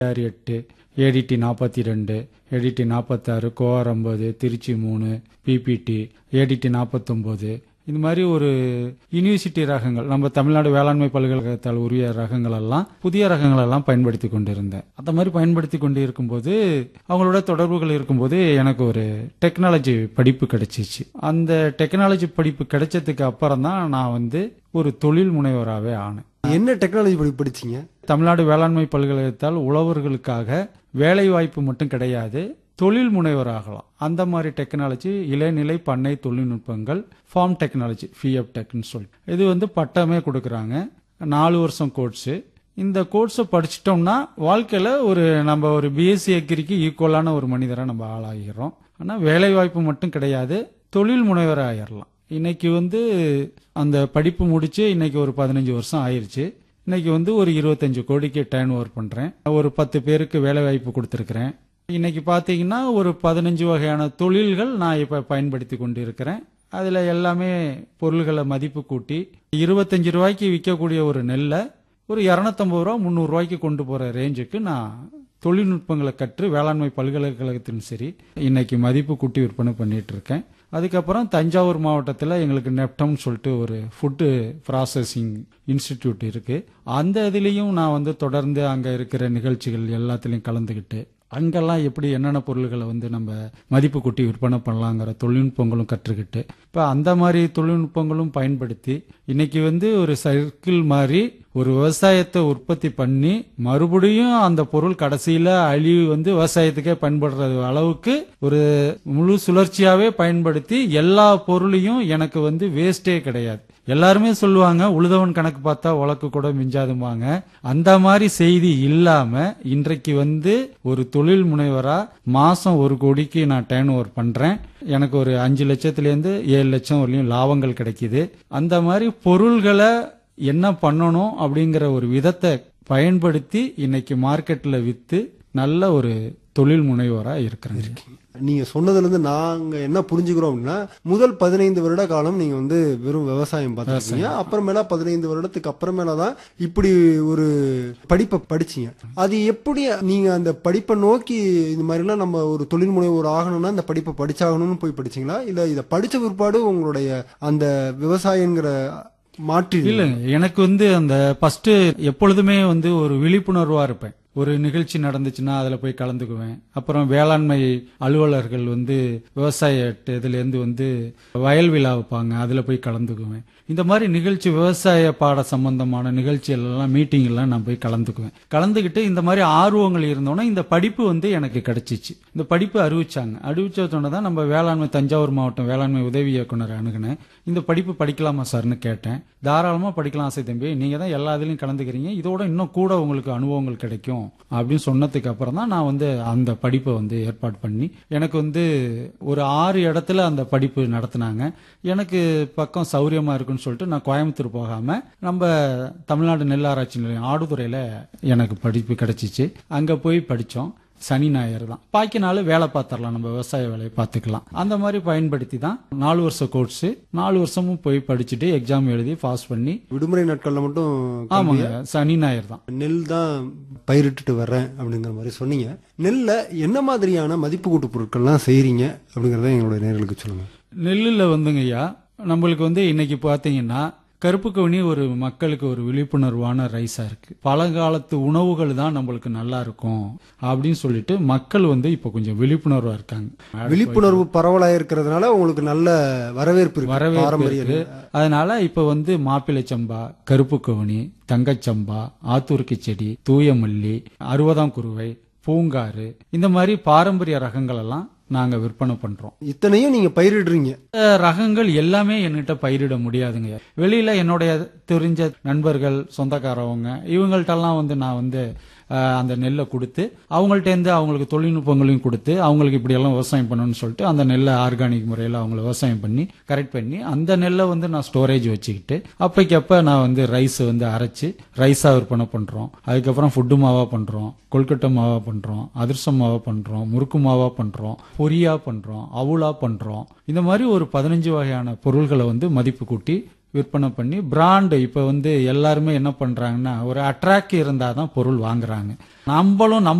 ஆறு எட்டு ஏடிடி நாற்பத்தி ரெண்டு ஏடிடி நாற்பத்தாறு கோஆர் ஐம்பது திருச்சி மூணு பிபிடி ஏடிடி நாற்பத்தொம்போது இந்த மாதிரி ஒரு யூனிவர்சிட்டி ரகங்கள் நம்ம தமிழ்நாடு வேளாண்மை பல்கலைக்கழகத்தால் உரிய ரகங்கள் எல்லாம் புதிய ரகங்கள் எல்லாம் பயன்படுத்தி கொண்டிருந்தேன் அந்த மாதிரி பயன்படுத்தி கொண்டு இருக்கும்போது அவங்களோட தொடர்புகள் இருக்கும்போது எனக்கு ஒரு டெக்னாலஜி படிப்பு கிடைச்சிச்சு அந்த டெக்னாலஜி படிப்பு கிடைச்சதுக்கு அப்புறம் தான் நான் வந்து ஒரு தொழில் முனைவராகவே ஆனேன் என்ன டெக்னாலஜி படி படிச்சீங்க தமிழ்நாடு வேளாண்மை பல்கலைக்கழகத்தால் உழவர்களுக்காக வேலை வாய்ப்பு மட்டும் கிடையாது தொழில் முனைவராகலாம் அந்த மாதிரி டெக்னாலஜி இளநிலை பண்ணை தொழில்நுட்பங்கள் ஃபார்ம் டெக்னாலஜி ஃபிஎஃப் டெக்னு சொல்லிட்டு இது வந்து பட்டமே கொடுக்குறாங்க நாலு வருஷம் கோர்ஸு இந்த கோர்ஸை படிச்சிட்டோம்னா வாழ்க்கையில் ஒரு நம்ம ஒரு பிஎஸ்சி அக்ரிக்கு ஈக்குவலான ஒரு மனிதராக நம்ம ஆளாகிறோம் ஆனால் வேலை வாய்ப்பு மட்டும் கிடையாது தொழில் முனைவர் ஆயிடலாம் இன்னைக்கு வந்து அந்த படிப்பு முடிச்சு இன்னைக்கு ஒரு பதினஞ்சு வருஷம் ஆயிருச்சு இன்னைக்கு வந்து ஒரு இருபத்தஞ்சு கோடிக்கு டேர்ன் ஓவர் பண்றேன் ஒரு பத்து பேருக்கு வேலை வாய்ப்பு கொடுத்துருக்கிறேன் இன்னைக்கு பாத்தீங்கன்னா ஒரு பதினஞ்சு வகையான தொழில்கள் நான் இப்ப பயன்படுத்தி கொண்டு இருக்கிறேன் அதுல எல்லாமே பொருள்களை மதிப்பு கூட்டி இருபத்தஞ்சு ரூபாய்க்கு விற்கக்கூடிய ஒரு நெல்லை ஒரு இரநூத்தம்பது ரூபா முந்நூறு ரூபாய்க்கு கொண்டு போற ரேஞ்சுக்கு நான் தொழில்நுட்பங்களை கற்று வேளாண்மை பல்கலைக்கழகத்திலும் சரி இன்னைக்கு மதிப்பு கூட்டி விற்பனை பண்ணிட்டு இருக்கேன் அதுக்கப்புறம் தஞ்சாவூர் மாவட்டத்தில் எங்களுக்கு நெப்டம்னு சொல்லிட்டு ஒரு ஃபுட்டு ப்ராசஸிங் இன்ஸ்டிடியூட் இருக்கு அந்த இதுலேயும் நான் வந்து தொடர்ந்து அங்கே இருக்கிற நிகழ்ச்சிகள் எல்லாத்துலேயும் கலந்துக்கிட்டு அங்கெல்லாம் எப்படி என்னென்ன பொருள்களை வந்து நம்ம மதிப்பு கூட்டி விற்பனை பண்ணலாங்கிற தொழில்நுட்பங்களும் கற்றுக்கிட்டு இப்போ அந்த மாதிரி தொழில்நுட்பங்களும் பயன்படுத்தி இன்னைக்கு வந்து ஒரு சர்க்கிள் மாதிரி ஒரு விவசாயத்தை உற்பத்தி பண்ணி மறுபடியும் அந்த பொருள் கடைசியில அழிவு வந்து விவசாயத்துக்கே பயன்படுற அளவுக்கு ஒரு முழு சுழற்சியாவே பயன்படுத்தி எல்லா பொருளையும் எனக்கு வந்து வேஸ்டே கிடையாது எல்லாருமே சொல்லுவாங்க உழுதவன் கணக்கு பார்த்தா உலக்கு கூட மிஞ்சாதுமாங்க அந்த மாதிரி செய்தி இல்லாம இன்றைக்கு வந்து ஒரு தொழில் முனைவரா மாசம் ஒரு கோடிக்கு நான் டேர்ன் ஓவர் பண்றேன் எனக்கு ஒரு அஞ்சு லட்சத்துல இருந்து ஏழு லட்சம் வரலையும் லாபங்கள் கிடைக்குது அந்த மாதிரி பொருள்களை என்ன பண்ணணும் அப்படிங்கிற ஒரு விதத்தை பயன்படுத்தி இன்னைக்கு மார்க்கெட்ல வித்து நல்ல ஒரு தொழில் முனைவோரா இருக்கிறேன் நீங்க சொன்னதுல இருந்து நாங்க என்ன புரிஞ்சுக்கிறோம் அப்படின்னா முதல் பதினைந்து வருட காலம் நீங்க வந்து வெறும் விவசாயம் பார்த்துருக்கீங்க அப்புறமேலா பதினைந்து வருடத்துக்கு அப்புறமேல தான் இப்படி ஒரு படிப்பை படிச்சீங்க அது எப்படி நீங்க அந்த படிப்பை நோக்கி இந்த மாதிரிலாம் நம்ம ஒரு தொழில் முனைவோர் ஆகணும்னா இந்த படிப்பை படிச்சாகணும்னு போய் படிச்சீங்களா இல்ல இதை படிச்ச பிற்பாடு உங்களுடைய அந்த விவசாயங்கிற மாற்றி இல்ல எனக்கு வந்து அந்த ஃபர்ஸ்ட் எப்பொழுதுமே வந்து ஒரு விழிப்புணர்வா இருப்பேன் ஒரு நிகழ்ச்சி நடந்துச்சுன்னா அதுல போய் கலந்துக்குவேன் அப்புறம் வேளாண்மை அலுவலர்கள் வந்து விவசாய இதுல இருந்து வந்து வயல் விழா வைப்பாங்க அதுல போய் கலந்துக்குவேன் இந்த மாதிரி நிகழ்ச்சி விவசாய பாட சம்பந்தமான நிகழ்ச்சிகள் எல்லாம் மீட்டிங் எல்லாம் நான் போய் கலந்துக்குவேன் கலந்துக்கிட்டு இந்த மாதிரி ஆர்வங்கள் இருந்தோன்னா இந்த படிப்பு வந்து எனக்கு கிடைச்சிச்சு இந்த படிப்பு அறிவிச்சாங்க அறிவிச்சதோட தான் நம்ம வேளாண்மை தஞ்சாவூர் மாவட்டம் வேளாண்மை உதவி இயக்குனர் அணுகுனேன் இந்த படிப்பு படிக்கலாமா சார்னு கேட்டேன் தாராளமா படிக்கலாம் ஆசை தம்பி நீங்க தான் எல்லா இதுலயும் கலந்துக்கிறீங்க இதோட இன்னும் கூட உங்களுக்கு அனுபவங்கள் கிடைக்கும் அப்படின்னு சொன்னதுக்கு அப்புறம் தான் நான் வந்து அந்த படிப்பை வந்து ஏற்பாடு பண்ணி எனக்கு வந்து ஒரு ஆறு இடத்துல அந்த படிப்பு நடத்தினாங்க எனக்கு பக்கம் சௌரியமா இருக்குன்னு சொல்லிட்டு நான் கோயம்புத்தூர் போகாம நம்ம தமிழ்நாடு நெல் ஆராய்ச்சி நிலையம் ஆடுதுறையில எனக்கு படிப்பு கிடைச்சிச்சு அங்க போய் படிச்சோம் சனி ஞாயிறு தான் பாக்கி நாள் வேலை பார்த்துடலாம் நம்ம விவசாய வேலையை பார்த்துக்கலாம் அந்த மாதிரி பயன்படுத்தி தான் நாலு வருஷம் கோர்ஸ் நாலு வருஷமும் போய் படிச்சுட்டு எக்ஸாம் எழுதி பாஸ் பண்ணி விடுமுறை நாட்கள்ல மட்டும் ஆமாங்க சனி ஞாயிறு தான் நெல் தான் பயிரிட்டுட்டு வர்றேன் அப்படிங்கிற மாதிரி சொன்னீங்க நெல்ல என்ன மாதிரியான மதிப்பு கூட்டு பொருட்கள்லாம் செய்றீங்க அப்படிங்கறத எங்களுடைய நேர்களுக்கு சொல்லுங்க நெல்லில் வந்துங்க ஐயா நம்மளுக்கு வந்து இன்னைக்கு பார்த்தீங்கன்னா கருப்பு கவுனி ஒரு மக்களுக்கு ஒரு விழிப்புணர்வான ரைஸா இருக்கு பழங்காலத்து உணவுகள் தான் நம்மளுக்கு நல்லா இருக்கும் அப்படின்னு சொல்லிட்டு மக்கள் வந்து இப்ப கொஞ்சம் விழிப்புணர்வா இருக்காங்க விழிப்புணர்வு பரவலா இருக்கிறதுனால உங்களுக்கு நல்ல வரவேற்பு இருக்கு வரவேற்பு பாரம்பரிய இருக்கு. அதனால இப்ப வந்து மாப்பிள்ளை சம்பா கருப்பு கவுனி தங்கச்சம்பா ஆத்தூர்க்கு செடி தூயமல்லி அறுபதாம் குருவை பூங்காறு இந்த மாதிரி பாரம்பரிய ரகங்கள் எல்லாம் நாங்க விற்பனை பண்றோம் இத்தனையும் நீங்க பயிரிடுறீங்க இந்த ரகங்கள் எல்லாமே என்கிட்ட பயிரிட முடியாதுங்க வெளியில என்னுடைய தெரிஞ்ச நண்பர்கள் சொந்தக்காரவங்க இவங்கள்ட்டெல்லாம் வந்து நான் வந்து அஹ், அந்த நெல்லை கொடுத்து அவங்கள்ட்ட இருந்து அவங்களுக்கு தொழில்நுட்பங்களையும் கொடுத்து அவங்களுக்கு இப்படி எல்லாம் விவசாயம் பண்ணணும்னு சொல்லிட்டு அந்த நெல்லை ஆர்கானிக் முறையில் அவங்கள விவசாயம் பண்ணி கரெக்ட் பண்ணி அந்த நெல்லை வந்து நான் ஸ்டோரேஜ் வச்சுக்கிட்டு அப்பைக்கப்ப நான் வந்து ரைஸ் வந்து அரைச்சு ரைஸா விற்பனை பண்றோம் அதுக்கப்புறம் ஃபுட்டு மாவா பண்றோம் கொல்கட்டை மாவா பண்றோம் அதிர்சம் மாவா பண்றோம் முறுக்கு மாவா பண்றோம் பொரியா பண்றோம் அவுளா பண்றோம் இந்த மாதிரி ஒரு பதினஞ்சு வகையான பொருள்களை வந்து மதிப்பு கூட்டி விற்பனை பண்ணி பிராண்டு இப்போ வந்து எல்லாருமே என்ன பண்றாங்கன்னா ஒரு அட்ராக்ட் இருந்தாதான் பொருள் வாங்குறாங்க நம்மளும் நம்ம